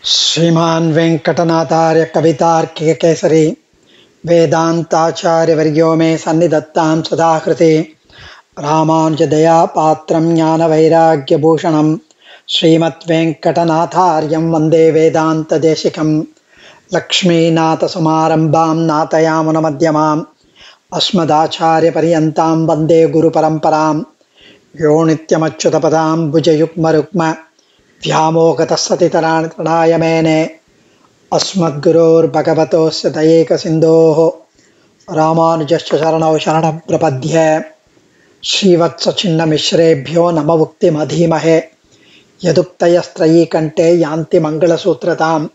श्रीमान् वेङ्कटनाथार्य कवितार्किककेसरी वेदान्ताचार्यवर्यो मे सन्निधत्तां सदाकृते रामानुजदया पात्रं ज्ञानवैराग्यभूषणं श्रीमद्वेङ्कटनाथार्यं वन्दे वेदान्तदेशिकं लक्ष्मीनाथसमारम्भां नाथयामुनमध्यमाम् अस्मदाचार्यपर्यन्तां वन्दे गुरुपरम्परां यो नित्यमच्युतपदां भुजयुग्मरुक्म व्यामोगतः मेने अस्मद्गुरोर्भगवतोस्य दयेकसिन्धोः रामानुजश्च शरणौ शरणं प्रपद्ये श्रीवत्सचिन्नमिश्रेभ्यो नममुक्तिमधीमहे यदुक्तयस्त्रयी कण्ठे यान्ति மங்களசூத்திரதாம்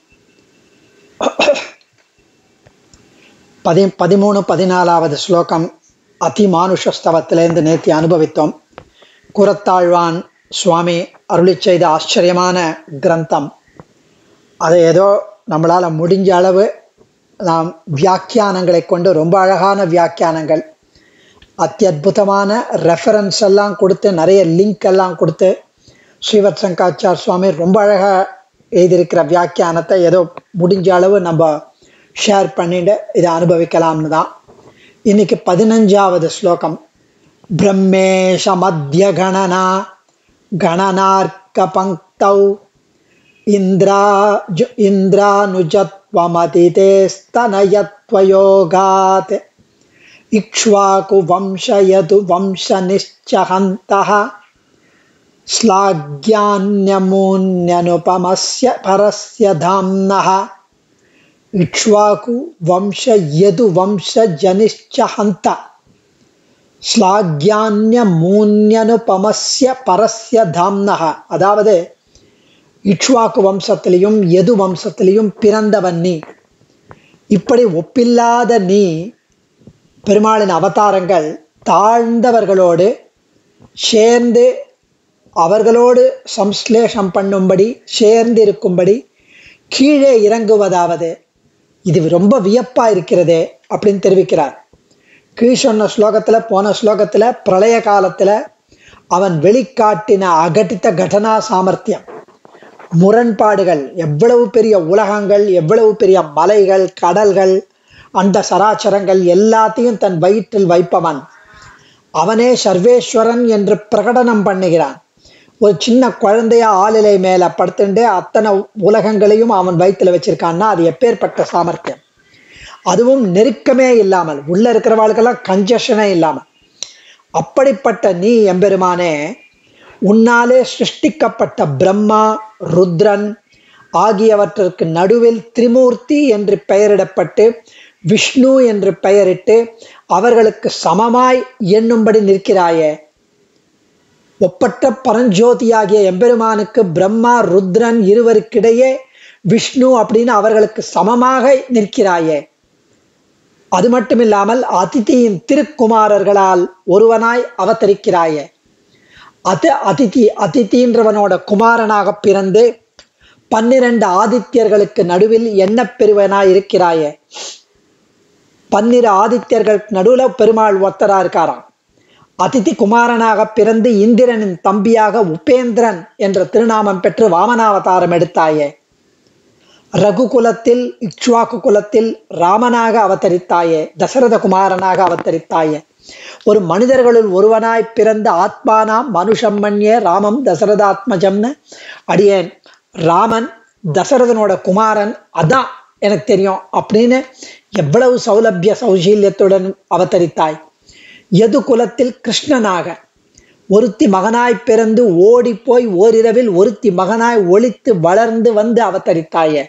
பதி பதிமூணு பதினாலாவது ஸ்லோகம் அதிமானுஷஸ்தவத்திலேருந்து நேத்தி அனுபவித்தோம் குரத்தாழ்வான் சுவாமி அருளி செய்த ஆச்சரியமான கிரந்தம் அதை ஏதோ நம்மளால் முடிஞ்ச அளவு நாம் வியாக்கியானங்களை கொண்டு ரொம்ப அழகான வியாக்கியானங்கள் அத்தியுதமான ரெஃபரன்ஸ் எல்லாம் கொடுத்து நிறைய லிங்க் எல்லாம் கொடுத்து ஸ்ரீவத் சங்காச்சார் சுவாமி ரொம்ப அழகாக எழுதியிருக்கிற வியாக்கியானத்தை ஏதோ முடிஞ்ச அளவு நம்ம ஷேர் பண்ணிட்டு இதை அனுபவிக்கலாம்னு தான் இன்னைக்கு பதினஞ்சாவது ஸ்லோகம் பிரம்மேஷ மத்திய கணனா गणनार्कपङ्क्तौ इन्द्रा इन्द्रानुजत्वमतितेस्तनयत्वयोगात् इक्ष्वाकुवंशयतु वंशनिश्चहन्तः श्लाघ्यान्यमून्यनुपमस्य परस्य धाम्नः इक्ष्वाकु वंश यदु वंशजनिश्च हन्त ஸ்லாக்யான்ய மூன்யனுபமஸ்ய பரஸ்ய தாம்னக அதாவது இக்ஷ்வாக்கு வம்சத்திலையும் எது வம்சத்திலையும் பிறந்தவன் நீ இப்படி ஒப்பில்லாத நீ பெருமாளின் அவதாரங்கள் தாழ்ந்தவர்களோடு சேர்ந்து அவர்களோடு சம்ஸ்லேஷம் பண்ணும்படி சேர்ந்து இருக்கும்படி கீழே இறங்குவதாவது இது ரொம்ப வியப்பா இருக்கிறதே அப்படின்னு தெரிவிக்கிறார் கீழ் சொன்ன ஸ்லோகத்தில் போன ஸ்லோகத்தில் பிரளய காலத்தில் அவன் வெளிக்காட்டின அகட்டித்த கடனா சாமர்த்தியம் முரண்பாடுகள் எவ்வளவு பெரிய உலகங்கள் எவ்வளவு பெரிய மலைகள் கடல்கள் அந்த சராச்சரங்கள் எல்லாத்தையும் தன் வயிற்றில் வைப்பவன் அவனே சர்வேஸ்வரன் என்று பிரகடனம் பண்ணுகிறான் ஒரு சின்ன குழந்தைய ஆளிலை மேலே படுத்துட்டு அத்தனை உலகங்களையும் அவன் வயிற்றில் வச்சிருக்கான்னா அது எப்பேற்பட்ட சாமர்த்தியம் அதுவும் நெருக்கமே இல்லாமல் உள்ள இருக்கிறவாளுக்கெல்லாம் கஞ்சஷனே இல்லாமல் அப்படிப்பட்ட நீ எம்பெருமானே உன்னாலே சிருஷ்டிக்கப்பட்ட பிரம்மா ருத்ரன் ஆகியவற்றிற்கு நடுவில் திரிமூர்த்தி என்று பெயரிடப்பட்டு விஷ்ணு என்று பெயரிட்டு அவர்களுக்கு சமமாய் எண்ணும்படி நிற்கிறாயே ஒப்பற்ற பரஞ்சோதியாகிய எம்பெருமானுக்கு பிரம்மா ருத்ரன் இருவருக்கிடையே விஷ்ணு அப்படின்னு அவர்களுக்கு சமமாக நிற்கிறாயே அது மட்டுமில்லாமல் அதிதியின் திருக்குமாரர்களால் ஒருவனாய் அவதரிக்கிறாயே அது அதிதி அதிதின்றவனோட குமாரனாக பிறந்து பன்னிரண்டு ஆதித்யர்களுக்கு நடுவில் என்ன பெறுவனாய் இருக்கிறாயே பன்னிரு ஆதித்யர்கள் நடுவில் பெருமாள் ஒத்தரா இருக்காராம் அதிதி குமாரனாக பிறந்து இந்திரனின் தம்பியாக உபேந்திரன் என்ற திருநாமம் பெற்று வாமனாவதாரம் எடுத்தாயே ரகுகுலத்தில் இக்ஷ்வாக்கு குலத்தில் ராமனாக அவதரித்தாயே தசரத குமாரனாக அவதரித்தாயே ஒரு மனிதர்களுள் ஒருவனாய் பிறந்த ஆத்மானாம் மனுஷம்மன்யே ராமம் தசரதாத்மஜம்னு அடியேன் ராமன் தசரதனோட குமாரன் அதான் எனக்கு தெரியும் அப்படின்னு எவ்வளவு சௌலபிய சௌசீல்யத்துடன் அவதரித்தாய் எது குலத்தில் கிருஷ்ணனாக ஒருத்தி மகனாய் பிறந்து ஓடி போய் ஓரிரவில் ஒருத்தி மகனாய் ஒழித்து வளர்ந்து வந்து அவதரித்தாயே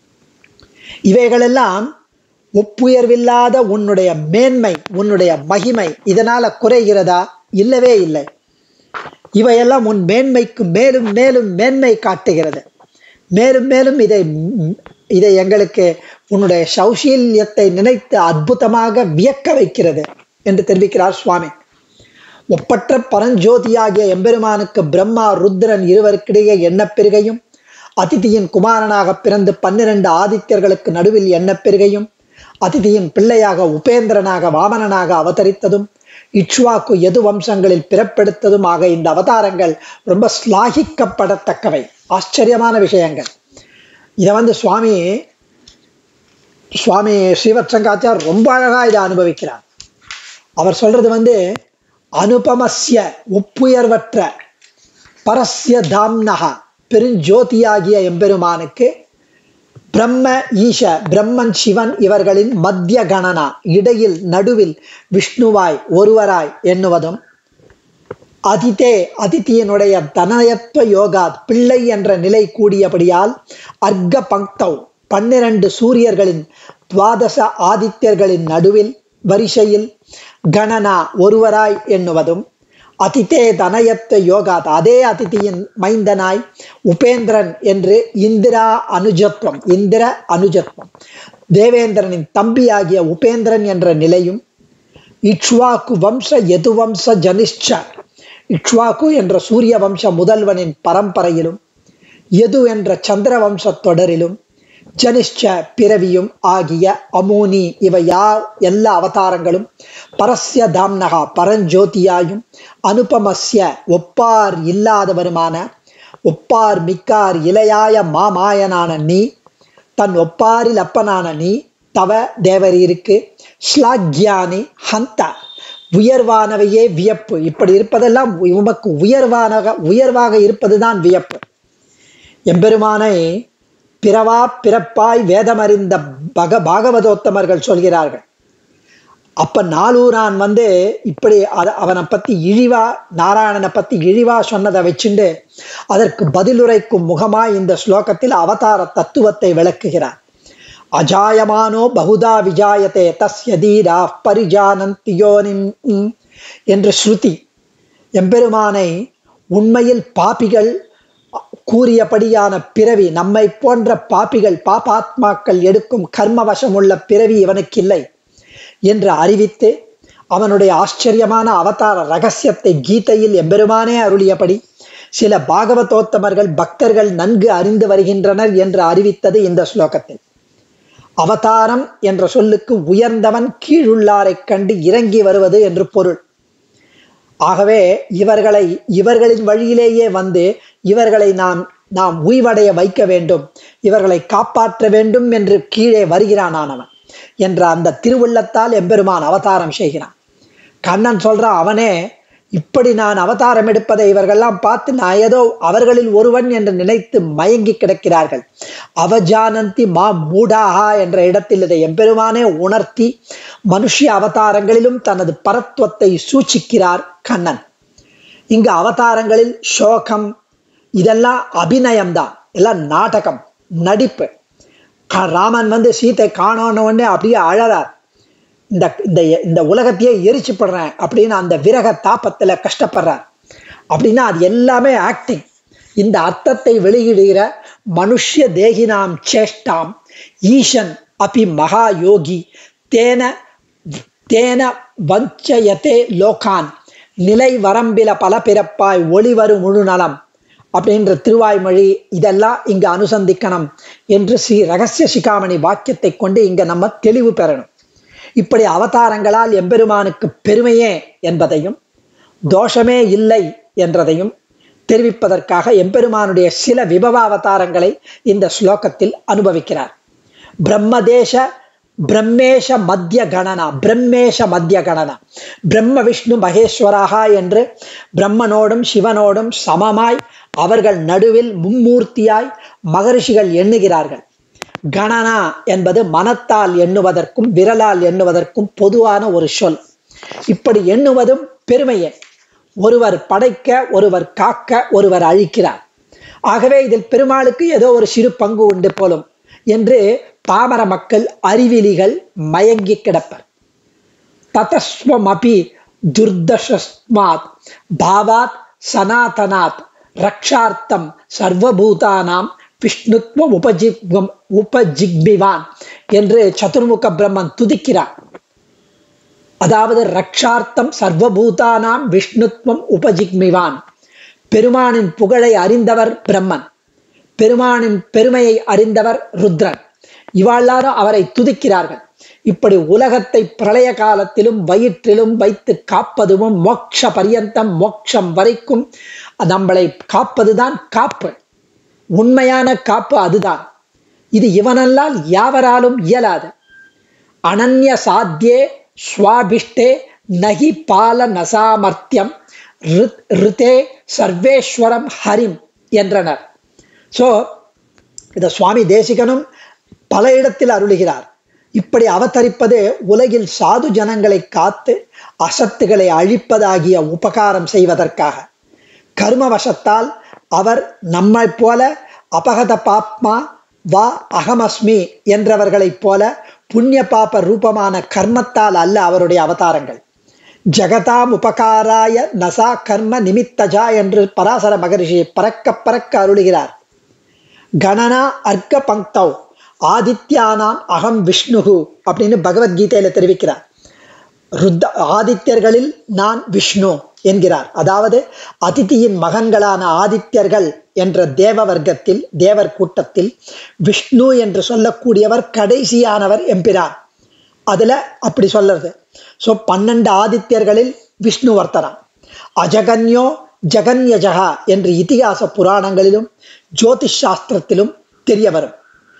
இவைகளெல்லாம் ஒப்புயர்வில்லாத உன்னுடைய மேன்மை உன்னுடைய மகிமை இதனால குறைகிறதா இல்லவே இல்லை இவையெல்லாம் உன் மேன்மைக்கு மேலும் மேலும் மேன்மை காட்டுகிறது மேலும் மேலும் இதை இதை எங்களுக்கு உன்னுடைய சௌசீல்யத்தை நினைத்து அற்புதமாக வியக்க வைக்கிறது என்று தெரிவிக்கிறார் சுவாமி ஒப்பற்ற பரஞ்சோதியாகிய எம்பெருமானுக்கு பிரம்மா ருத்ரன் இருவருக்கிடையே எண்ணப்பெருகையும் அதிதியின் குமாரனாக பிறந்து பன்னிரண்டு ஆதித்யர்களுக்கு நடுவில் எண்ணப்பெருகையும் அதிதியின் பிள்ளையாக உபேந்திரனாக வாமனனாக அவதரித்ததும் இக்ஷ்வாக்கு எது வம்சங்களில் பிறப்பெடுத்ததும் ஆக இந்த அவதாரங்கள் ரொம்ப ஸ்லாகிக்கப்படத்தக்கவை ஆச்சரியமான விஷயங்கள் இதை வந்து சுவாமி சுவாமி ஸ்ரீவத்சங்காச்சார் ரொம்ப அழகா இதை அனுபவிக்கிறார் அவர் சொல்றது வந்து அனுபமஸ்ய ஒப்புயர்வற்ற பரஸ்ய தாம்னகா பெருஞ்சோதியாகிய எம்பெருமானுக்கு பிரம்ம ஈஷ பிரம்மன் சிவன் இவர்களின் மத்திய கணனா இடையில் நடுவில் விஷ்ணுவாய் ஒருவராய் எண்ணுவதும் அதிதே அதித்தியனுடைய தனயத்துவ யோகா பிள்ளை என்ற நிலை கூடியபடியால் அர்க்க பங்கௌ பன்னிரண்டு சூரியர்களின் துவாதச ஆதித்யர்களின் நடுவில் வரிசையில் கணனா ஒருவராய் எண்ணுவதும் அதிதே தனயத்த யோகாத் அதே அதிதியின் மைந்தனாய் உபேந்திரன் என்று இந்திரா அனுஜத்வம் இந்திர அனுஜத்வம் தேவேந்திரனின் தம்பியாகிய உபேந்திரன் என்ற நிலையும் இக்ஷ்வாக்கு வம்ச எதுவம்ச ஜனிஷ்ச இக்ஷ்வாக்கு என்ற சூரிய வம்ச முதல்வனின் பரம்பரையிலும் எது என்ற சந்திர வம்ச தொடரிலும் ஜனிஷ்ச பிறவியும் ஆகிய அமோனி இவை யா எல்லா அவதாரங்களும் பரஸ்ய தாம்னகா பரஞ்சோதியாயும் அனுபமஸ்ய ஒப்பார் இல்லாதவருமான ஒப்பார் மிக்கார் இளையாய மாமாயனான நீ தன் ஒப்பாரில் அப்பனான நீ தவ தேவரீருக்கு ஸ்லாக்யானி ஹந்த உயர்வானவையே வியப்பு இப்படி இருப்பதெல்லாம் உமக்கு உயர்வானக உயர்வாக இருப்பதுதான் வியப்பு எம்பெருமானை பிறவா பிறப்பாய் வேதமறிந்த பக பாகவதோத்தமர்கள் சொல்கிறார்கள் அப்ப நாலூரான் வந்து இப்படி அத அவனை பத்தி இழிவா நாராயணனை பத்தி இழிவா சொன்னதை வச்சுண்டு அதற்கு பதிலுரைக்கும் முகமா இந்த ஸ்லோகத்தில் அவதார தத்துவத்தை விளக்குகிறார் அஜாயமானோ பகுதா விஜாயத்தே தஸ்ய தீரா பரிஜானந்தி யோனிம் என்று ஸ்ருதி எம்பெருமானை உண்மையில் பாப்பிகள் கூறியபடியான பிறவி நம்மை போன்ற பாப்பிகள் பாபாத்மாக்கள் எடுக்கும் கர்மவசம் உள்ள பிறவி இவனுக்கு இல்லை என்று அறிவித்து அவனுடைய ஆச்சரியமான அவதார ரகசியத்தை கீதையில் எம்பெருமானே அருளியபடி சில பாகவதோத்தமர்கள் பக்தர்கள் நன்கு அறிந்து வருகின்றனர் என்று அறிவித்தது இந்த ஸ்லோகத்தில் அவதாரம் என்ற சொல்லுக்கு உயர்ந்தவன் கீழுள்ளாரைக் கண்டு இறங்கி வருவது என்று பொருள் ஆகவே இவர்களை இவர்களின் வழியிலேயே வந்து இவர்களை நாம் நாம் உய்வடைய வைக்க வேண்டும் இவர்களை காப்பாற்ற வேண்டும் என்று கீழே வருகிறான் ஆனவன் என்ற அந்த திருவுள்ளத்தால் எம்பெருமான் அவதாரம் செய்கிறான் கண்ணன் சொல்றான் அவனே இப்படி நான் அவதாரம் எடுப்பதை இவர்கள்லாம் பார்த்து நான் ஏதோ அவர்களில் ஒருவன் என்று நினைத்து மயங்கி கிடக்கிறார்கள் அவஜானந்தி மா மூடாகா என்ற இடத்தில் இதை எம்பெருமானே உணர்த்தி மனுஷிய அவதாரங்களிலும் தனது பரத்துவத்தை சூச்சிக்கிறார் கண்ணன் இங்கு அவதாரங்களில் சோகம் இதெல்லாம் அபிநயம்தான் எல்லாம் நாடகம் நடிப்பு ராமன் வந்து சீத்தை காணோன்னு உடனே அப்படியே அழறார் இந்த இந்த இந்த உலகத்தையே எரிச்சுப்படுறேன் அப்படின்னு அந்த விரக தாப்பத்தில் கஷ்டப்படுறார் அப்படின்னா அது எல்லாமே ஆக்டிங் இந்த அர்த்தத்தை வெளியிடுகிற மனுஷ்ய தேகினாம் சேஷ்டாம் ஈசன் அபி மகா யோகி தேன தேன வஞ்சயத்தே லோகான் நிலை வரம்பில பல பிறப்பாய் ஒளிவரு முழு நலம் அப்படின்ற திருவாய்மொழி இதெல்லாம் இங்க அனுசந்திக்கணும் என்று ஸ்ரீ ரகசிய சிகாமணி வாக்கியத்தை கொண்டு இங்க நம்ம தெளிவு பெறணும் இப்படி அவதாரங்களால் எம்பெருமானுக்கு பெருமையே என்பதையும் தோஷமே இல்லை என்றதையும் தெரிவிப்பதற்காக எம்பெருமானுடைய சில விபவ அவதாரங்களை இந்த ஸ்லோகத்தில் அனுபவிக்கிறார் பிரம்மதேச பிரம்மேஷ மத்திய கணனா பிரம்மேஷ மத்திய கணனா பிரம்ம விஷ்ணு மகேஸ்வராக என்று பிரம்மனோடும் சிவனோடும் சமமாய் அவர்கள் நடுவில் மும்மூர்த்தியாய் மகரிஷிகள் எண்ணுகிறார்கள் கணனா என்பது மனத்தால் எண்ணுவதற்கும் விரலால் எண்ணுவதற்கும் பொதுவான ஒரு சொல் இப்படி எண்ணுவதும் பெருமையே ஒருவர் படைக்க ஒருவர் காக்க ஒருவர் அழிக்கிறார் ஆகவே இதில் பெருமாளுக்கு ஏதோ ஒரு சிறு பங்கு உண்டு போலும் என்று பாமர மக்கள் அறிவிலிகள் மயங்கி கிடப்பர் ததஸ்வமபி துர்தசஸ்மாத் பாவாத் சனாதனாத் ரக்ஷார்த்தம் சர்வபூதானாம் விஷ்ணுத்வ உபஜிக்வம் உபஜிக்பிவான் என்று சதுர்முக பிரம்மன் துதிக்கிறார் அதாவது ரக்ஷார்த்தம் சர்வபூதானாம் விஷ்ணுத்வம் உபஜிக்மிவான் பெருமானின் புகழை அறிந்தவர் பிரம்மன் பெருமானின் பெருமையை அறிந்தவர் ருத்ரன் இவ்வாறாரும் அவரை துதிக்கிறார்கள் இப்படி உலகத்தை பிரளய காலத்திலும் வயிற்றிலும் வைத்து காப்பதும் மோட்ச பரியந்தம் மோட்சம் வரைக்கும் நம்மளை காப்பதுதான் காப்பு உண்மையான காப்பு அதுதான் இது இவனல்லால் யாவராலும் இயலாது அனன்ய சாத்தியே ஸ்வாபிஷ்டே நகி பால நசாமர்த்தியம் ரிதே சர்வேஸ்வரம் ஹரிம் என்றனர் ஸோ இதை சுவாமி தேசிகனும் பல இடத்தில் அருளுகிறார் இப்படி அவதரிப்பது உலகில் சாது ஜனங்களை காத்து அசத்துகளை அழிப்பதாகிய உபகாரம் செய்வதற்காக கர்மவசத்தால் அவர் நம்மை போல அபகத பாப்மா வா அகமஸ்மி என்றவர்களைப் போல புண்ணிய பாப ரூபமான கர்மத்தால் அல்ல அவருடைய அவதாரங்கள் ஜகதாம் உபகாராய நசா கர்ம நிமித்தஜா என்று பராசர மகரிஷி பறக்க பறக்க அருளுகிறார் கணனா அர்க்க பங்க்தவ் ஆதித்யானாம் அகம் விஷ்ணுகு அப்படின்னு பகவத்கீதையில தெரிவிக்கிறார் ருத்த ஆதித்யர்களில் நான் விஷ்ணு என்கிறார் அதாவது அதிதியின் மகன்களான ஆதித்யர்கள் என்ற தேவ வர்க்கத்தில் தேவர் கூட்டத்தில் விஷ்ணு என்று சொல்லக்கூடியவர் கடைசியானவர் எம்பிரான் அதுல அப்படி சொல்றது ஸோ பன்னெண்டு ஆதித்யர்களில் விஷ்ணு வர்த்தனம் அஜகன்யோ ஜெகன்யஜகா என்று இதிகாச புராணங்களிலும் ஜோதிஷ் சாஸ்திரத்திலும் தெரிய வரும்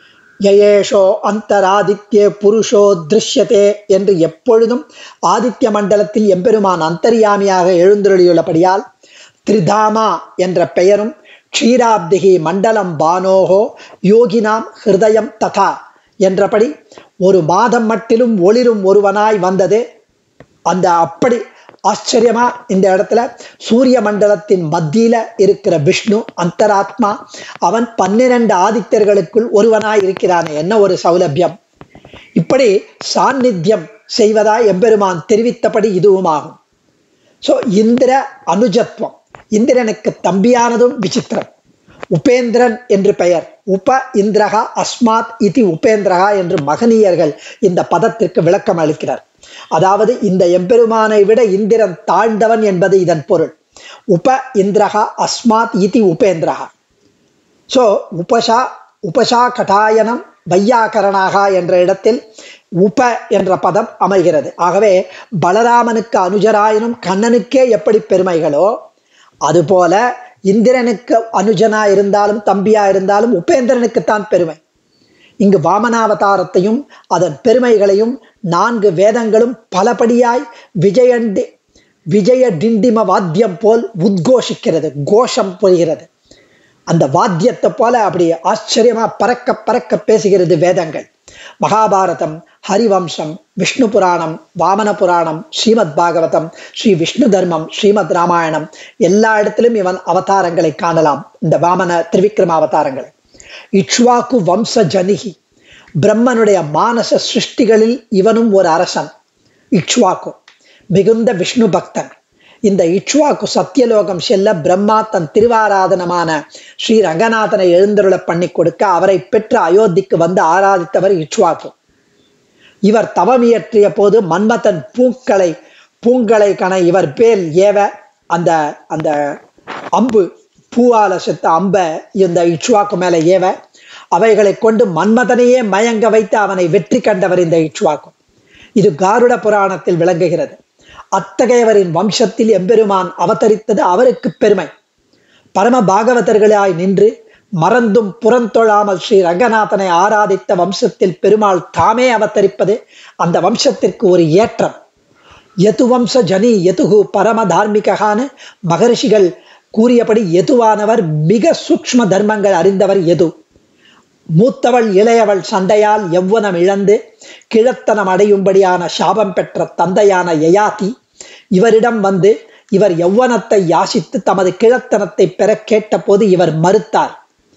யயேஷோ அந்தராதித்யே புருஷோ திருஷ்யதே என்று எப்பொழுதும் ஆதித்ய மண்டலத்தில் எம்பெருமான் அந்தரியாமியாக எழுந்தருளியுள்ளபடியால் திரிதாமா என்ற பெயரும் க்ஷீராப்திகி மண்டலம் பானோகோ யோகினாம் ஹிருதயம் ததா என்றபடி ஒரு மாதம் மட்டிலும் ஒளிரும் ஒருவனாய் வந்தது அந்த அப்படி ஆச்சரியமா இந்த இடத்துல சூரிய மண்டலத்தின் மத்தியில இருக்கிற விஷ்ணு அந்தராத்மா அவன் பன்னிரண்டு ஆதித்யர்களுக்குள் ஒருவனாய் இருக்கிறானே என்ன ஒரு சௌலபியம் இப்படி சாநித்தியம் செய்வதாய் எம்பெருமான் தெரிவித்தபடி இதுவும் ஆகும் ஸோ இந்திர அனுஜத்வம் இந்திரனுக்கு தம்பியானதும் விசித்திரம் உபேந்திரன் என்று பெயர் உப இந்திரகா அஸ்மாத் இதி உபேந்திரகா என்று மகனீயர்கள் இந்த பதத்திற்கு விளக்கம் அளிக்கிறார் அதாவது இந்த எம்பெருமானை விட இந்திரன் தாழ்ந்தவன் என்பது இதன் பொருள் உப இந்திரகா அஸ்மாத் இதி உபேந்திரகா ஸோ உபசா உபசா கட்டாயனம் வையாகரணாக என்ற இடத்தில் உப என்ற பதம் அமைகிறது ஆகவே பலராமனுக்கு அனுஜராயனும் கண்ணனுக்கே எப்படி பெருமைகளோ அதுபோல இந்திரனுக்கு அனுஜனா இருந்தாலும் தம்பியா இருந்தாலும் உபேந்திரனுக்குத்தான் பெருமை இங்கு வாமனாவதாரத்தையும் அதன் பெருமைகளையும் நான்கு வேதங்களும் பலபடியாய் விஜயண்டி விஜய டிண்டிம வாத்தியம் போல் உத்கோஷிக்கிறது கோஷம் புரிகிறது அந்த வாத்தியத்தை போல அப்படி ஆச்சரியமா பறக்க பறக்க பேசுகிறது வேதங்கள் மகாபாரதம் ஹரிவம்சம் விஷ்ணு புராணம் வாமன புராணம் ஸ்ரீமத் பாகவதம் ஸ்ரீ விஷ்ணு தர்மம் ஸ்ரீமத் ராமாயணம் எல்லா இடத்திலும் இவன் அவதாரங்களை காணலாம் இந்த வாமன திரிவிக்ரம அவதாரங்களை இக்ஷ்வாக்கு வம்ச ஜனிகி பிரம்மனுடைய மானச சிருஷ்டிகளில் இவனும் ஒரு அரசன் இக்ஷ்வாக்கு மிகுந்த விஷ்ணு பக்தன் இந்த இக்ஷ்வாக்கு சத்தியலோகம் செல்ல பிரம்மா தன் திருவாராதனமான ஸ்ரீ ரங்கநாதனை எழுந்தருள பண்ணி கொடுக்க அவரை பெற்று அயோத்திக்கு வந்து ஆராதித்தவர் இக்ஷ்வாக்கு இவர் தவமியற்றிய போது மன்மதன் பூக்களை பூங்களை கண இவர் பேல் ஏவ அந்த அந்த அம்பு பூவால செத்த அம்ப இந்த இக்ஷ்வாக்கு மேல ஏவ அவைகளை கொண்டு மன்மதனையே மயங்க வைத்து அவனை வெற்றி கண்டவர் இந்த இக்ஷ்வாக்கு இது காருட புராணத்தில் விளங்குகிறது அத்தகையவரின் வம்சத்தில் எம்பெருமான் அவதரித்தது அவருக்கு பெருமை பரம பாகவதர்களாய் நின்று மறந்தும் புறந்தொழாமல் ஸ்ரீ ரங்கநாதனை ஆராதித்த வம்சத்தில் பெருமாள் தாமே அவதரிப்பது அந்த வம்சத்திற்கு ஒரு ஏற்றம் யது வம்ச ஜனி யதுகு பரம தார்மிகான்னு மகரிஷிகள் கூறியபடி எதுவானவர் மிக சூக்ஷ்ம தர்மங்கள் அறிந்தவர் எது மூத்தவள் இளையவள் சண்டையால் எவ்வனம் இழந்து கிழத்தனம் அடையும்படியான சாபம் பெற்ற தந்தையான யயாதி இவரிடம் வந்து இவர் எவ்வனத்தை யாசித்து தமது கிழத்தனத்தை பெற கேட்டபோது இவர் மறுத்தார்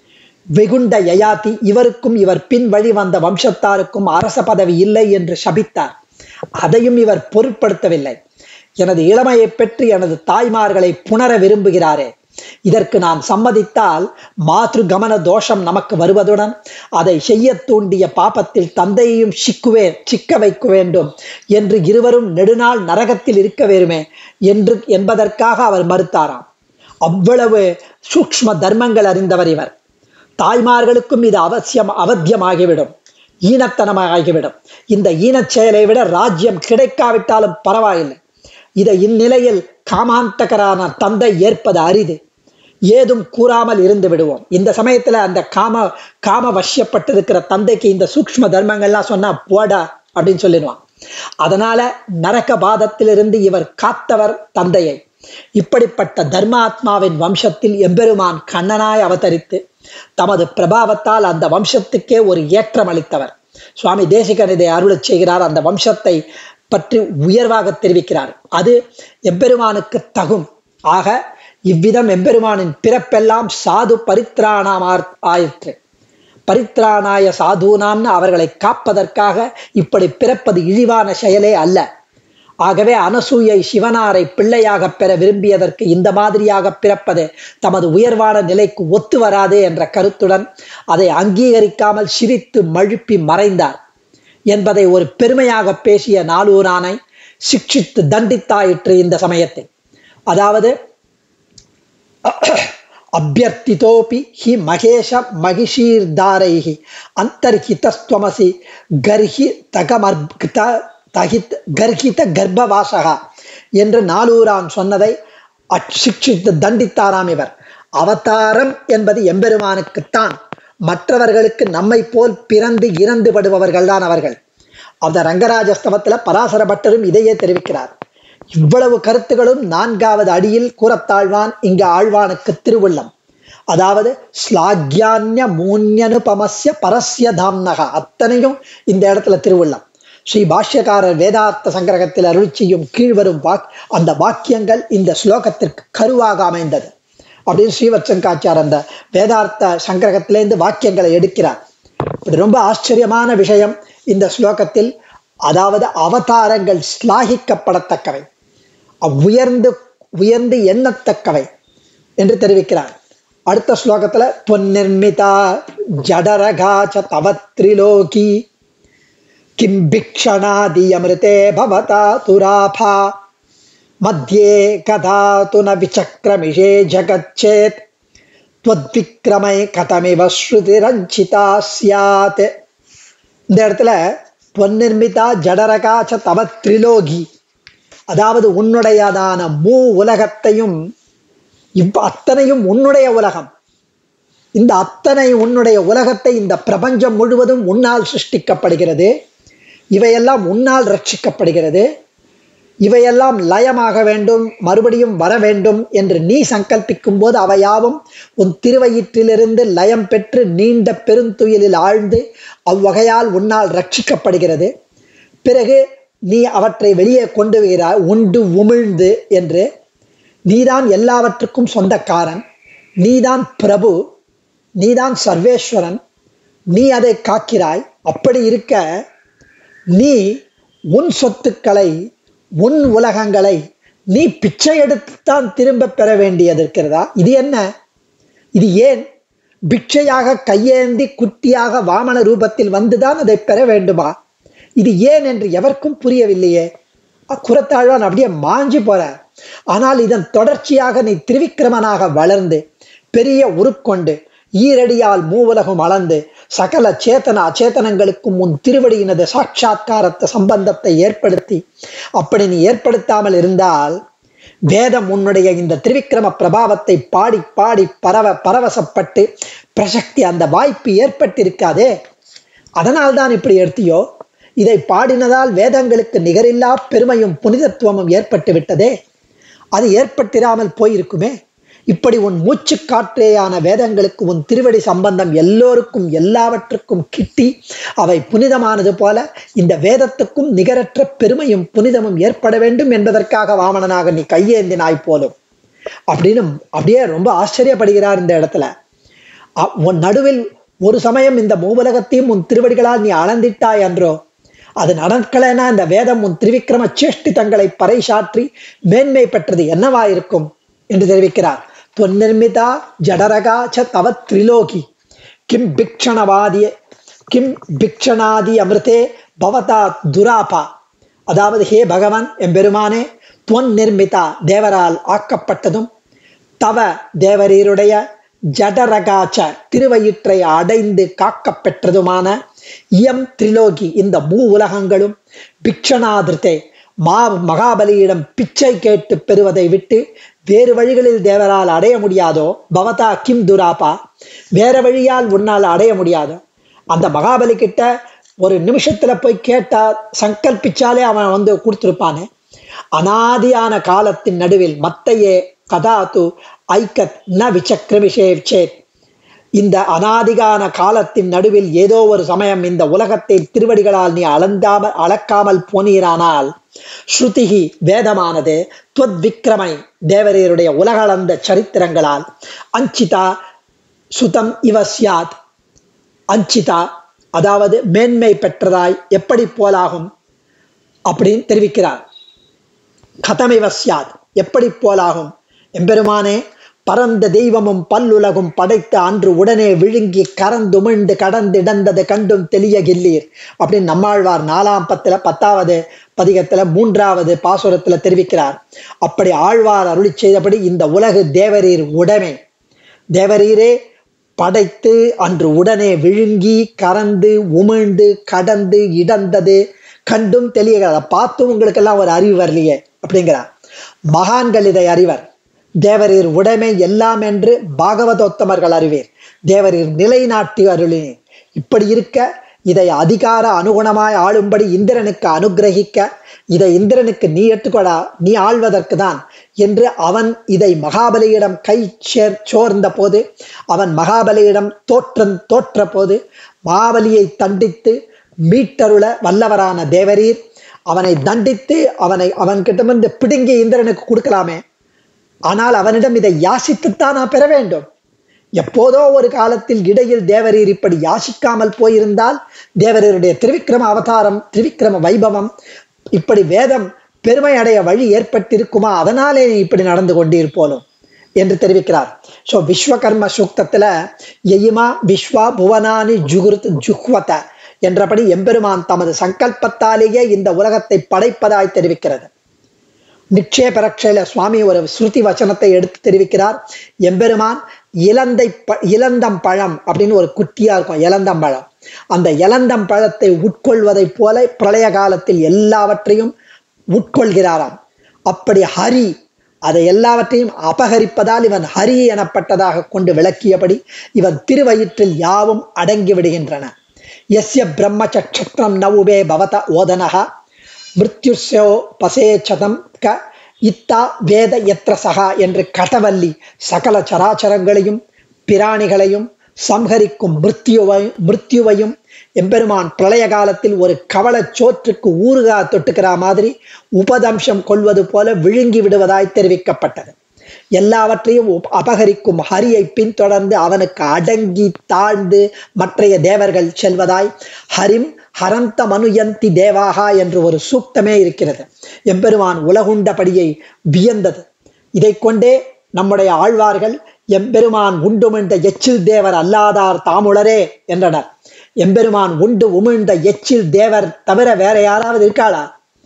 வெகுண்ட யயாதி இவருக்கும் இவர் பின் வழி வந்த வம்சத்தாருக்கும் அரச பதவி இல்லை என்று சபித்தார் அதையும் இவர் பொருட்படுத்தவில்லை எனது இளமையை பெற்று எனது தாய்மார்களை புணர விரும்புகிறாரே இதற்கு நான் சம்மதித்தால் மாத்ரு கமன தோஷம் நமக்கு வருவதுடன் அதை செய்ய தூண்டிய பாப்பத்தில் தந்தையையும் சிக்குவே சிக்க வைக்க வேண்டும் என்று இருவரும் நெடுநாள் நரகத்தில் இருக்க வேறுமே என்று என்பதற்காக அவர் மறுத்தாராம் அவ்வளவு சூக்ஷ்ம தர்மங்கள் அறிந்தவர் இவர் தாய்மார்களுக்கும் இது அவசியம் அவத்தியமாகிவிடும் ஈனத்தனமாகிவிடும் இந்த ஈனச் செயலை விட ராஜ்யம் கிடைக்காவிட்டாலும் பரவாயில்லை இதை இந்நிலையில் காமாந்தகரான தந்தை ஏற்பது அரிது ஏதும் கூறாமல் இருந்து விடுவோம் இந்த சமயத்துல அந்த காம காம வசியப்பட்டு இருக்கிற தந்தைக்கு இந்த சூக்ஷ்ம தர்மங்கள்லாம் சொன்னா போடா அப்படின்னு சொல்லிடுவான் அதனால நரக பாதத்திலிருந்து இவர் காத்தவர் தந்தையை இப்படிப்பட்ட தர்மாத்மாவின் வம்சத்தில் எம்பெருமான் கண்ணனாய் அவதரித்து தமது பிரபாவத்தால் அந்த வம்சத்துக்கே ஒரு ஏற்றம் அளித்தவர் சுவாமி தேசிகன் இதை அருளச் செய்கிறார் அந்த வம்சத்தை பற்றி உயர்வாக தெரிவிக்கிறார் அது எம்பெருமானுக்கு தகும் ஆக இவ்விதம் எம்பெருமானின் பிறப்பெல்லாம் சாது பரித்ராணமார் ஆயிற்று பரித்ராணாய சாதுனாம்னு அவர்களை காப்பதற்காக இப்படி பிறப்பது இழிவான செயலே அல்ல ஆகவே அனசூயை சிவனாரை பிள்ளையாக பெற விரும்பியதற்கு இந்த மாதிரியாக பிறப்பது தமது உயர்வான நிலைக்கு ஒத்து வராது என்ற கருத்துடன் அதை அங்கீகரிக்காமல் சிரித்து மழுப்பி மறைந்தார் என்பதை ஒரு பெருமையாக பேசிய நாளூரானை சிக்ஷித்து தண்டித்தாயிற்று இந்த சமயத்தில் அதாவது அபியர்த்திதோபி ஹி மகேஷ மகிஷீர்தாரைஹி அந்தர்ஹிதஸ்துவமசி கர்ஹி தகமர்கித தகித் கர்ஹித கர்ப்பவாசகா என்று நாளூரான் சொன்னதை அச்சிக்ஷித்து தண்டித்தாராம் இவர் அவதாரம் என்பது எம்பெருமானுக்குத்தான் மற்றவர்களுக்கு நம்மை போல் பிறந்து இறந்து படுபவர்கள் தான் அவர்கள் அந்த ரங்கராஜஸ்தவத்துல பராசர பட்டரும் இதையே தெரிவிக்கிறார் இவ்வளவு கருத்துகளும் நான்காவது அடியில் கூறத்தாழ்வான் இங்கு ஆழ்வானுக்கு திருவுள்ளம் அதாவது ஸ்லாக்யான்ய மூன்யனுபமஸ்ய பரஸ்ய தாம்னகா அத்தனையும் இந்த இடத்துல திருவுள்ளம் ஸ்ரீ பாஷ்யக்காரர் வேதார்த்த சங்கிரகத்தில் அருள் செய்யும் கீழ்வரும் வாக் அந்த வாக்கியங்கள் இந்த ஸ்லோகத்திற்கு கருவாக அமைந்தது அப்படின்னு ஸ்ரீவத்சங்காச்சார் அந்த வேதார்த்த சங்கிரகத்திலேருந்து வாக்கியங்களை எடுக்கிறார் இப்படி ரொம்ப ஆச்சரியமான விஷயம் இந்த ஸ்லோகத்தில் அதாவது அவதாரங்கள் ஸ்லாகிக்கப்படத்தக்கவை உயர்ந்து உயர்ந்து எண்ணத்தக்கவை என்று தெரிவிக்கிறார் அடுத்த ஸ்லோகத்துல பொன்னிர்மிதா ஜடரகாச்ச தவத்ரிலோகி கிம் பிக்ஷணாதி அமிர்தே பவதா துராபா மத்தியே கதா து ந விசக்ரமிஷே ஜகச்சேத் त्वद्विक्रमै कथमिव ஸ்ருதிரஞ்சிதா சியாத் இந்த இடத்துல பொன்னிர்மிதா ஜடரகாச்ச தவ திரிலோகி அதாவது உன்னுடையதான மூ உலகத்தையும் இவ் அத்தனையும் உன்னுடைய உலகம் இந்த அத்தனை உன்னுடைய உலகத்தை இந்த பிரபஞ்சம் முழுவதும் உன்னால் சிருஷ்டிக்கப்படுகிறது இவையெல்லாம் உன்னால் ரட்சிக்கப்படுகிறது இவையெல்லாம் லயமாக வேண்டும் மறுபடியும் வர வேண்டும் என்று நீ சங்கல்பிக்கும் போது அவையாவும் உன் திருவயிற்றிலிருந்து லயம் பெற்று நீண்ட பெருந்துயிலில் ஆழ்ந்து அவ்வகையால் உன்னால் ரட்சிக்கப்படுகிறது பிறகு நீ அவற்றை வெளியே கொண்டு வருகிறாய் உண்டு உமிழ்ந்து என்று நீதான் எல்லாவற்றுக்கும் சொந்தக்காரன் நீதான் பிரபு நீதான் சர்வேஸ்வரன் நீ அதை காக்கிறாய் அப்படி இருக்க நீ உன் சொத்துக்களை உன் உலகங்களை நீ பிச்சை எடுத்துத்தான் திரும்ப பெற வேண்டியது இருக்கிறதா இது என்ன இது ஏன் பிக்ஷையாக கையேந்தி குட்டியாக வாமன ரூபத்தில் வந்துதான் அதை பெற வேண்டுமா இது ஏன் என்று எவருக்கும் புரியவில்லையே குரத்தாழ்வான் அப்படியே மாஞ்சி போற ஆனால் இதன் தொடர்ச்சியாக நீ திருவிக்கிரமனாக வளர்ந்து பெரிய உருக்கொண்டு ஈரடியால் மூவுலகம் அளந்து சகல சேத்தன அச்சேதனங்களுக்கும் உன் திருவடியினது சாட்சா்காரத்த சம்பந்தத்தை ஏற்படுத்தி அப்படி நீ ஏற்படுத்தாமல் இருந்தால் வேதம் உன்னுடைய இந்த திரிவிக்ரம பிரபாவத்தை பாடி பாடி பரவ பரவசப்பட்டு பிரசக்தி அந்த வாய்ப்பு ஏற்பட்டிருக்காதே அதனால்தான் இப்படி எடுத்தியோ இதை பாடினதால் வேதங்களுக்கு நிகரில்லா பெருமையும் புனிதத்துவமும் ஏற்பட்டு விட்டதே அது ஏற்பட்டிராமல் போயிருக்குமே இப்படி உன் மூச்சு காற்றேயான வேதங்களுக்கு உன் திருவடி சம்பந்தம் எல்லோருக்கும் எல்லாவற்றுக்கும் கிட்டி அவை புனிதமானது போல இந்த வேதத்துக்கும் நிகரற்ற பெருமையும் புனிதமும் ஏற்பட வேண்டும் என்பதற்காக வாமனனாக நீ கையேந்தினாய் போலும் அப்படின்னு அப்படியே ரொம்ப ஆச்சரியப்படுகிறார் இந்த இடத்துல உன் நடுவில் ஒரு சமயம் இந்த மூவுலகத்தையும் உன் திருவடிகளால் நீ அளந்திட்டாய் என்றோ அது நடக்கலைன்னா இந்த வேதம் உன் திருவிக்கிரம சேஷ்டி தங்களை பறைசாற்றி மேன்மை பெற்றது என்னவாயிருக்கும் என்று தெரிவிக்கிறார் பொன்னிர்மிதா ஜடரகா ச தவ திரிலோகி கிம் பிக்ஷணவாதிய கிம் பிக்ஷணாதி அமிர்தே பவதா துராபா அதாவது ஹே பகவான் எம்பெருமானே துவன் நிர்மிதா தேவரால் ஆக்கப்பட்டதும் தவ தேவரீருடைய ஜடரகாச்ச திருவயிற்றை அடைந்து காக்கப் பெற்றதுமான இயம் திரிலோகி இந்த மூ உலகங்களும் பிக்ஷணாதிருத்தே மா மகாபலியிடம் பிச்சை கேட்டு பெறுவதை விட்டு வேறு வழிகளில் தேவரால் அடைய முடியாதோ பவதா கிம் துராபா வேற வழியால் உன்னால் அடைய முடியாதோ அந்த மகாபலி கிட்ட ஒரு நிமிஷத்துல போய் கேட்டா சங்கல்பிச்சாலே அவன் வந்து கொடுத்துருப்பானே அனாதியான காலத்தின் நடுவில் மத்தையே கதாத்து ஐக்கத் ந விசக்ரமிஷேச்சேத் இந்த அனாதிகான காலத்தின் நடுவில் ஏதோ ஒரு சமயம் இந்த உலகத்தை திருவடிகளால் நீ அளந்தாமல் அளக்காமல் போனீரானால் ஸ்ருதிகி வேதமானது துவத் விக்ரமை தேவரீருடைய உலகளந்த சரித்திரங்களால் அஞ்சிதா சுதம் இவ சியாத் அஞ்சிதா அதாவது மேன்மை பெற்றதாய் எப்படி போலாகும் அப்படின்னு தெரிவிக்கிறார் கதமிவ சியாத் எப்படி போலாகும் எம்பெருமானே பரந்த தெய்வமும் பல்லுலகும் படைத்த அன்று உடனே விழுங்கி கரந்துமிழ்ந்து கடந்து இடந்தது கண்டும் தெளிய கில்லீர் அப்படின்னு நம்மாழ்வார் நாலாம் பத்துல பத்தாவது பதிகத்துல மூன்றாவது பாசுரத்துல தெரிவிக்கிறார் அப்படி ஆழ்வார் அருளி செய்தபடி இந்த உலகு தேவரீர் உடைமை தேவரீரே படைத்து அன்று உடனே விழுங்கி கறந்து உமிழ்ந்து கடந்து இடந்தது கண்டும் தெளிய பார்த்தும் உங்களுக்கெல்லாம் ஒரு அறிவு வரலையே அப்படிங்கிறார் மகான்கள் இதை அறிவர் தேவரீர் உடைமை எல்லாம் என்று பாகவதோத்தமர்கள் அறிவீர் தேவரீர் நிலைநாட்டி அருளினீர் இப்படி இருக்க இதை அதிகார அனுகுணமாய் ஆளும்படி இந்திரனுக்கு அனுகிரகிக்க இதை இந்திரனுக்கு நீ எடுத்துக்கொடா நீ ஆள்வதற்கு தான் என்று அவன் இதை மகாபலியிடம் கை சேர் சோர்ந்த போது அவன் மகாபலியிடம் தோற்ற தோற்ற போது மகாபலியை தண்டித்து மீட்டருள வல்லவரான தேவரீர் அவனை தண்டித்து அவனை அவன்கிட்டமிருந்து பிடுங்கி இந்திரனுக்கு கொடுக்கலாமே ஆனால் அவனிடம் இதை யாசித்துத்தான் நான் பெற வேண்டும் எப்போதோ ஒரு காலத்தில் இடையில் தேவரீர் இப்படி யாசிக்காமல் போயிருந்தால் தேவரீருடைய திரிவிக்ரம அவதாரம் திரிவிக்ரம வைபவம் இப்படி வேதம் பெருமை அடைய வழி ஏற்பட்டிருக்குமா அதனாலே நீ இப்படி நடந்து கொண்டிருப்போலும் என்று தெரிவிக்கிறார் ஸோ விஸ்வகர்ம சூக்தத்துல எயிமா விஸ்வா புவனானி ஜுகுருத் ஜுஹ்வத என்றபடி எம்பெருமான் தமது சங்கல்பத்தாலேயே இந்த உலகத்தை படைப்பதாய் தெரிவிக்கிறது நிக்ஷேபரக்ஷையில சுவாமி ஒரு ஸ்ருதி வச்சனத்தை எடுத்து தெரிவிக்கிறார் எம்பெருமான் இலந்தை ப இலந்தம் பழம் அப்படின்னு ஒரு குட்டியா இருக்கும் இலந்தம் பழம் அந்த இலந்தம் பழத்தை உட்கொள்வதைப் போல பிரளய காலத்தில் எல்லாவற்றையும் உட்கொள்கிறாராம் அப்படி ஹரி அதை எல்லாவற்றையும் அபகரிப்பதால் இவன் ஹரி எனப்பட்டதாக கொண்டு விளக்கியபடி இவன் திருவயிற்றில் யாவும் அடங்கி விடுகின்றன எஸ்ய பிரம்ம சக்ஷத்திரம் நவுபே பவத ஓதனகா மிருத்யுஸ்யோ பசேச்சதம் க இத்தா வேத எத்திர சகா என்று கடவல்லி சகல சராச்சரங்களையும் பிராணிகளையும் சம்ஹரிக்கும் மிருத்யுவையும் மிருத்யுவையும் எம்பெருமான் பிரளய காலத்தில் ஒரு கவள சோற்றுக்கு ஊறுகா தொட்டுக்கிற மாதிரி உபதம்சம் கொள்வது போல விழுங்கி விடுவதாய் தெரிவிக்கப்பட்டது எல்லாவற்றையும் அபகரிக்கும் ஹரியை பின்தொடர்ந்து அவனுக்கு அடங்கி தாழ்ந்து மற்றைய தேவர்கள் செல்வதாய் ஹரிம் ஹரந்த மனுயந்தி தேவாகா என்று ஒரு சூக்தமே இருக்கிறது எம்பெருமான் உலகுண்டபடியை வியந்தது இதை கொண்டே நம்முடைய ஆழ்வார்கள் எம்பெருமான் உண்டுமிழ்ந்த எச்சில் தேவர் அல்லாதார் தாமுளரே என்றனர் எம்பெருமான் உண்டு உமிழ்ந்த எச்சில் தேவர் தவிர வேற யாராவது இருக்காளா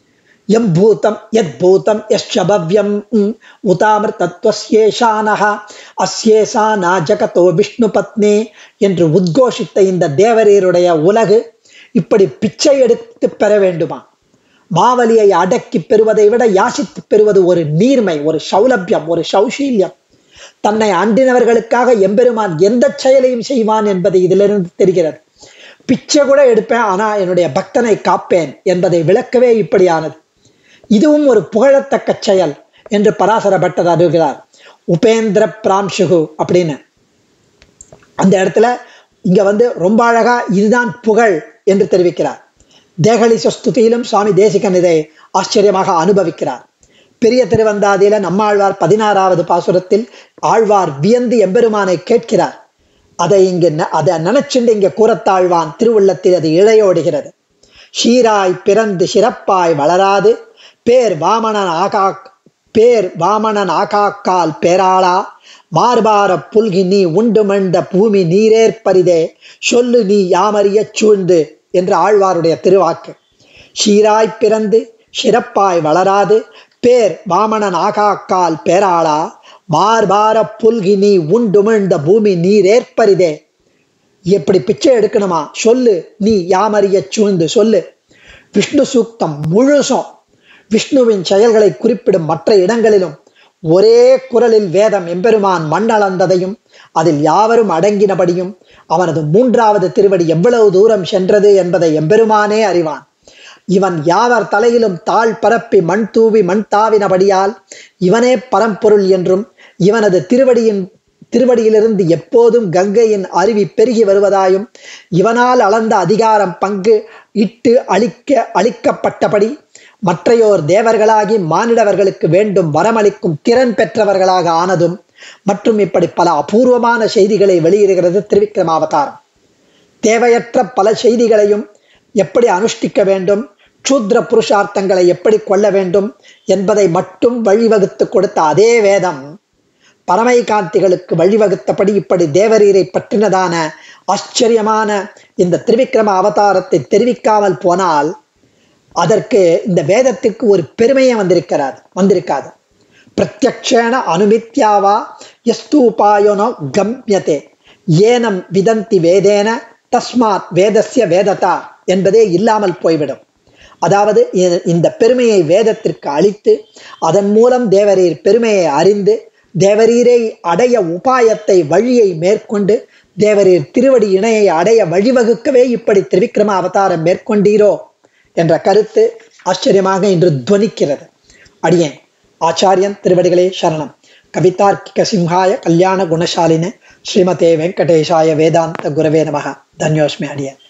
எம் பூதம் எத் பூதம் எஸ்பவ்யம் உதாமிர் தத்துவசேஷானஹ அஸ்யேசா நா ஜகதோ விஷ்ணு பத்னே என்று உத்கோஷித்த இந்த தேவரீருடைய உலகு இப்படி பிச்சை எடுத்து பெற வேண்டுமா மாவலியை அடக்கி பெறுவதை விட யாசித்து பெறுவது ஒரு நீர்மை ஒரு சௌலபியம் ஒரு சௌஷீல்யம் தன்னை அண்டினவர்களுக்காக எம்பெருமான் எந்த செயலையும் செய்வான் என்பது இதிலிருந்து தெரிகிறது பிச்சை கூட எடுப்பேன் ஆனா என்னுடைய பக்தனை காப்பேன் என்பதை விளக்கவே இப்படியானது இதுவும் ஒரு புகழத்தக்க செயல் என்று பராசர பட்டர் அறிவுகிறார் உபேந்திர பிராம்சுகு அப்படின்னு அந்த இடத்துல இங்க வந்து ரொம்ப அழகா இதுதான் புகழ் என்று தெரிவிக்கிறார் தேகலிச ஸ்துதியிலும் சுவாமி தேசிகன் இதை ஆச்சரியமாக அனுபவிக்கிறார் பெரிய திருவந்தாதியில நம்மாழ்வார் பதினாறாவது பாசுரத்தில் ஆழ்வார் வியந்து எம்பெருமானை கேட்கிறார் அதை இங்கு அதை நினைச்சுண்டு இங்க கூறத்தாழ்வான் திருவுள்ளத்தில் அது இழையோடுகிறது ஷீராய் பிறந்து சிறப்பாய் வளராது பேர் வாமனன் ஆகா பேர் வாமனன் ஆகாக்கால் பேராளா மார்பார புல்கி நீ உண்டு மண்ட பூமி நீரேற்பரிதே சொல்லு நீ யாமறிய சூழ்ந்து என்று ஆழ்வாருடைய திருவாக்கு ஷீராய் பிறந்து சிறப்பாய் வளராது பேர் வாமனன் ஆகாக்கால் பேராளா மார்பார புல்கி நீ உண்டுமிழ்ந்த பூமி நீர் ஏற்பரிதே எப்படி பிச்சை எடுக்கணுமா சொல்லு நீ யாமறிய சூழ்ந்து சொல்லு விஷ்ணு சூக்தம் முழுசும் விஷ்ணுவின் செயல்களை குறிப்பிடும் மற்ற இடங்களிலும் ஒரே குரலில் வேதம் எம்பெருமான் மண் அளந்ததையும் அதில் யாவரும் அடங்கினபடியும் அவனது மூன்றாவது திருவடி எவ்வளவு தூரம் சென்றது என்பதை எம்பெருமானே அறிவான் இவன் யாவர் தலையிலும் தாழ் பரப்பி மண் தூவி மண் தாவினபடியால் இவனே பரம்பொருள் என்றும் இவனது திருவடியின் திருவடியிலிருந்து எப்போதும் கங்கையின் அருவி பெருகி வருவதாயும் இவனால் அளந்த அதிகாரம் பங்கு இட்டு அளிக்க அளிக்கப்பட்டபடி மற்றையோர் தேவர்களாகி மானிடவர்களுக்கு வேண்டும் வரமளிக்கும் திறன் பெற்றவர்களாக ஆனதும் மற்றும் இப்படி பல அபூர்வமான செய்திகளை வெளியிடுகிறது திருவிக்ரமாவதாரம் தேவையற்ற பல செய்திகளையும் எப்படி அனுஷ்டிக்க வேண்டும் க்ஷூத்ர புருஷார்த்தங்களை எப்படி கொள்ள வேண்டும் என்பதை மட்டும் வழிவகுத்து கொடுத்த அதே வேதம் பரமைகாந்திகளுக்கு வழிவகுத்தபடி இப்படி தேவரீரை பற்றினதான ஆச்சரியமான இந்த திருவிக்ரம அவதாரத்தை தெரிவிக்காமல் போனால் அதற்கு இந்த வேதத்திற்கு ஒரு பெருமையை வந்திருக்கிறார் வந்திருக்காது பிரத்யக்ஷேன அனுமித்யாவா எஸ்தூபாயோனோ கம்யதே ஏனம் விதந்தி வேதேன தஸ்மாத் வேதஸ்ய வேததா என்பதே இல்லாமல் போய்விடும் அதாவது இந்த பெருமையை வேதத்திற்கு அளித்து அதன் மூலம் தேவரீர் பெருமையை அறிந்து தேவரீரை அடைய உபாயத்தை வழியை மேற்கொண்டு தேவரீர் திருவடி இணையை அடைய வழிவகுக்கவே இப்படி திரிவிக்ரம அவதாரம் மேற்கொண்டீரோ என்ற கருத்து ஆச்சரியமாக இன்று துவனிக்கிறது அடியேன் ஆச்சாரியன் திருவடிகளே சரணம் கவிதார்க்கிக சிம்ஹாய கல்யாண குணசாலின ஸ்ரீமதே வெங்கடேஷாய வேதாந்த குரவே நமக தன்யோஸ்மி அடியன்